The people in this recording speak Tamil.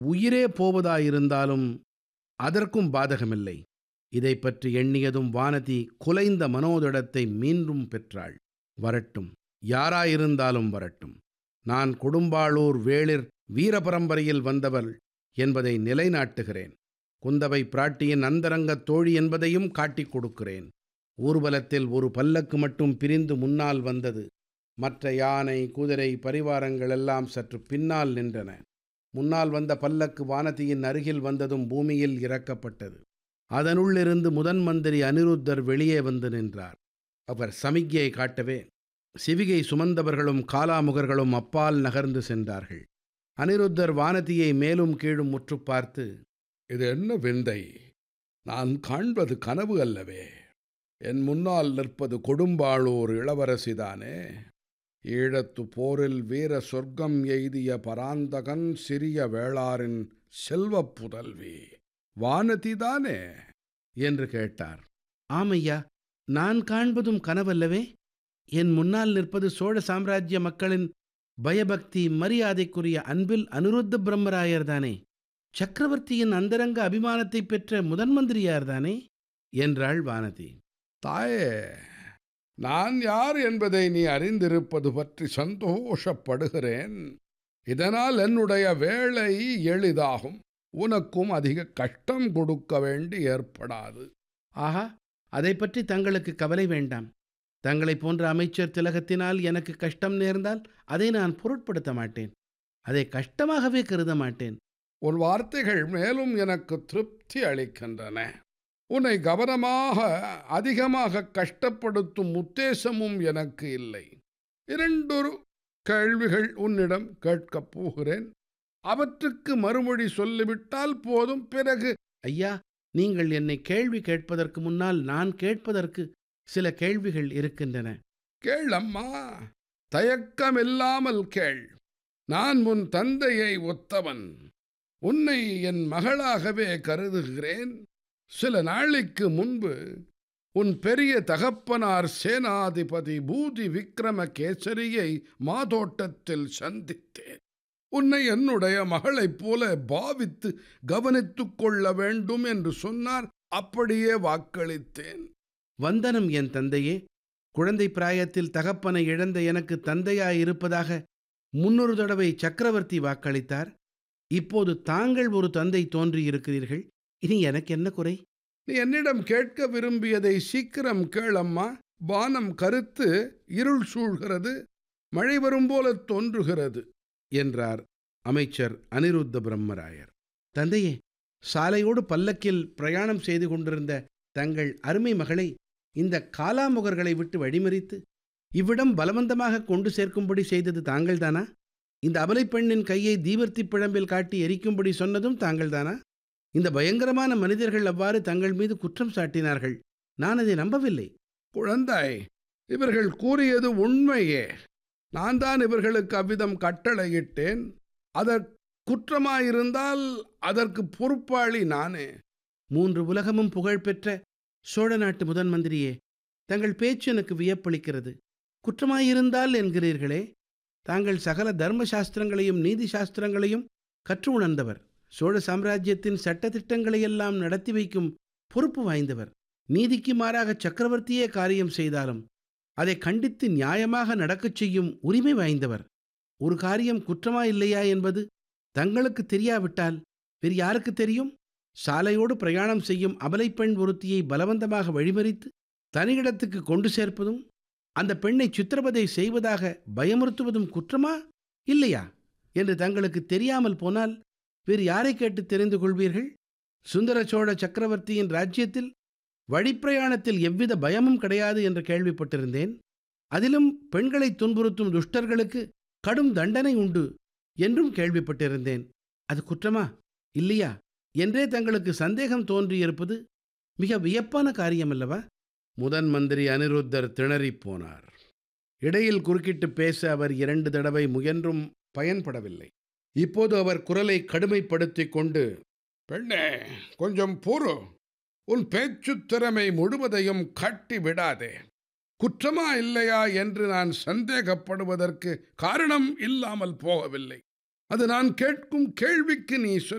உயிரே போவதாயிருந்தாலும் அதற்கும் பாதகமில்லை இதைப் பற்றி எண்ணியதும் வானதி குலைந்த மனோதிடத்தை மீண்டும் பெற்றாள் வரட்டும் யாராயிருந்தாலும் வரட்டும் நான் கொடும்பாளூர் வேளிர் வீரபரம்பரையில் வந்தவள் என்பதை நிலைநாட்டுகிறேன் குந்தவை பிராட்டியின் அந்தரங்கத் தோழி என்பதையும் காட்டிக் கொடுக்கிறேன் ஊர்வலத்தில் ஒரு பல்லக்கு மட்டும் பிரிந்து முன்னால் வந்தது மற்ற யானை குதிரை பரிவாரங்கள் எல்லாம் சற்று பின்னால் நின்றன முன்னால் வந்த பல்லக்கு வானதியின் அருகில் வந்ததும் பூமியில் இறக்கப்பட்டது அதனுள்ளிருந்து முதன் மந்திரி அனிருத்தர் வெளியே வந்து நின்றார் அவர் சமிக்ஞையை காட்டவே சிவிகை சுமந்தவர்களும் காலாமுகர்களும் அப்பால் நகர்ந்து சென்றார்கள் அனிருத்தர் வானதியை மேலும் கீழும் முற்று பார்த்து இது என்ன விந்தை நான் காண்பது கனவு அல்லவே என் முன்னால் நிற்பது கொடும்பாளூர் இளவரசிதானே ஈழத்து போரில் வீர சொர்க்கம் எய்திய பராந்தகன் சிறிய வேளாரின் செல்வப் புதல்வி வானதிதானே என்று கேட்டார் ஆமையா நான் காண்பதும் கனவல்லவே என் முன்னால் நிற்பது சோழ சாம்ராஜ்ய மக்களின் பயபக்தி மரியாதைக்குரிய அன்பில் அனிருத்த பிரம்மராயர்தானே சக்கரவர்த்தியின் அந்தரங்க அபிமானத்தைப் பெற்ற முதன் மந்திரியார்தானே என்றாள் வானதி தாயே நான் யார் என்பதை நீ அறிந்திருப்பது பற்றி சந்தோஷப்படுகிறேன் இதனால் என்னுடைய வேலை எளிதாகும் உனக்கும் அதிக கஷ்டம் கொடுக்க வேண்டி ஏற்படாது ஆஹா அதை பற்றி தங்களுக்கு கவலை வேண்டாம் தங்களைப் போன்ற அமைச்சர் திலகத்தினால் எனக்கு கஷ்டம் நேர்ந்தால் அதை நான் பொருட்படுத்த மாட்டேன் அதை கஷ்டமாகவே கருத மாட்டேன் உன் வார்த்தைகள் மேலும் எனக்கு திருப்தி அளிக்கின்றன உன்னை கவனமாக அதிகமாக கஷ்டப்படுத்தும் உத்தேசமும் எனக்கு இல்லை இரண்டொரு கேள்விகள் உன்னிடம் கேட்கப் போகிறேன் அவற்றுக்கு மறுமொழி சொல்லிவிட்டால் போதும் பிறகு ஐயா நீங்கள் என்னை கேள்வி கேட்பதற்கு முன்னால் நான் கேட்பதற்கு சில கேள்விகள் இருக்கின்றன கேளம்மா தயக்கமில்லாமல் கேள் நான் உன் தந்தையை ஒத்தவன் உன்னை என் மகளாகவே கருதுகிறேன் சில நாளைக்கு முன்பு உன் பெரிய தகப்பனார் சேனாதிபதி பூதி விக்ரம கேசரியை மாதோட்டத்தில் சந்தித்தேன் உன்னை என்னுடைய மகளைப் போல பாவித்து கவனித்துக் கொள்ள வேண்டும் என்று சொன்னார் அப்படியே வாக்களித்தேன் வந்தனம் என் தந்தையே குழந்தை பிராயத்தில் தகப்பனை இழந்த எனக்கு தந்தையாயிருப்பதாக முன்னொரு தடவை சக்கரவர்த்தி வாக்களித்தார் இப்போது தாங்கள் ஒரு தந்தை தோன்றியிருக்கிறீர்கள் இனி எனக்கு என்ன குறை நீ என்னிடம் கேட்க விரும்பியதை சீக்கிரம் கேளம்மா வானம் கருத்து இருள் சூழ்கிறது மழை வரும் போல தோன்றுகிறது என்றார் அமைச்சர் அனிருத்த பிரம்மராயர் தந்தையே சாலையோடு பல்லக்கில் பிரயாணம் செய்து கொண்டிருந்த தங்கள் அருமை மகளை இந்த காலாமுகர்களை விட்டு வழிமறித்து இவ்விடம் பலவந்தமாக கொண்டு சேர்க்கும்படி செய்தது தாங்கள்தானா இந்த அபலைப் பெண்ணின் கையை தீவர்த்தி பிழம்பில் காட்டி எரிக்கும்படி சொன்னதும் தாங்கள்தானா இந்த பயங்கரமான மனிதர்கள் அவ்வாறு தங்கள் மீது குற்றம் சாட்டினார்கள் நான் அதை நம்பவில்லை குழந்தாய் இவர்கள் கூறியது உண்மையே நான் தான் இவர்களுக்கு அவ்விதம் கட்டளையிட்டேன் அதற் குற்றமாயிருந்தால் அதற்கு பொறுப்பாளி நானே மூன்று உலகமும் புகழ்பெற்ற சோழ நாட்டு முதன் மந்திரியே தங்கள் பேச்சு எனக்கு வியப்பளிக்கிறது குற்றமாயிருந்தால் என்கிறீர்களே தாங்கள் சகல தர்ம சாஸ்திரங்களையும் நீதி சாஸ்திரங்களையும் கற்று உணர்ந்தவர் சோழ சாம்ராஜ்யத்தின் சட்டத்திட்டங்களையெல்லாம் நடத்தி வைக்கும் பொறுப்பு வாய்ந்தவர் நீதிக்கு மாறாக சக்கரவர்த்தியே காரியம் செய்தாலும் அதை கண்டித்து நியாயமாக நடக்கச் செய்யும் உரிமை வாய்ந்தவர் ஒரு காரியம் குற்றமா இல்லையா என்பது தங்களுக்கு தெரியாவிட்டால் வேறு யாருக்கு தெரியும் சாலையோடு பிரயாணம் செய்யும் அபலைப்பெண் ஒருத்தியை பலவந்தமாக வழிமறித்து தனியிடத்துக்கு கொண்டு சேர்ப்பதும் அந்த பெண்ணை சித்திரவதை செய்வதாக பயமுறுத்துவதும் குற்றமா இல்லையா என்று தங்களுக்கு தெரியாமல் போனால் வேறு யாரை கேட்டு தெரிந்து கொள்வீர்கள் சுந்தர சோழ சக்கரவர்த்தியின் ராஜ்யத்தில் வழிப்பிரயாணத்தில் எவ்வித பயமும் கிடையாது என்று கேள்விப்பட்டிருந்தேன் அதிலும் பெண்களை துன்புறுத்தும் துஷ்டர்களுக்கு கடும் தண்டனை உண்டு என்றும் கேள்விப்பட்டிருந்தேன் அது குற்றமா இல்லையா என்றே தங்களுக்கு சந்தேகம் தோன்றியிருப்பது மிக வியப்பான காரியமல்லவா முதன் மந்திரி அனிருத்தர் திணறிப் போனார் இடையில் குறுக்கிட்டு பேச அவர் இரண்டு தடவை முயன்றும் பயன்படவில்லை இப்போது அவர் குரலை கடுமைப்படுத்திக் கொண்டு பெண்ணே கொஞ்சம் பொறு உன் பேச்சுத் திறமை முழுவதையும் காட்டி விடாதே குற்றமா இல்லையா என்று நான் சந்தேகப்படுவதற்கு காரணம் இல்லாமல் போகவில்லை அது நான் கேட்கும் கேள்விக்கு நீ சொல்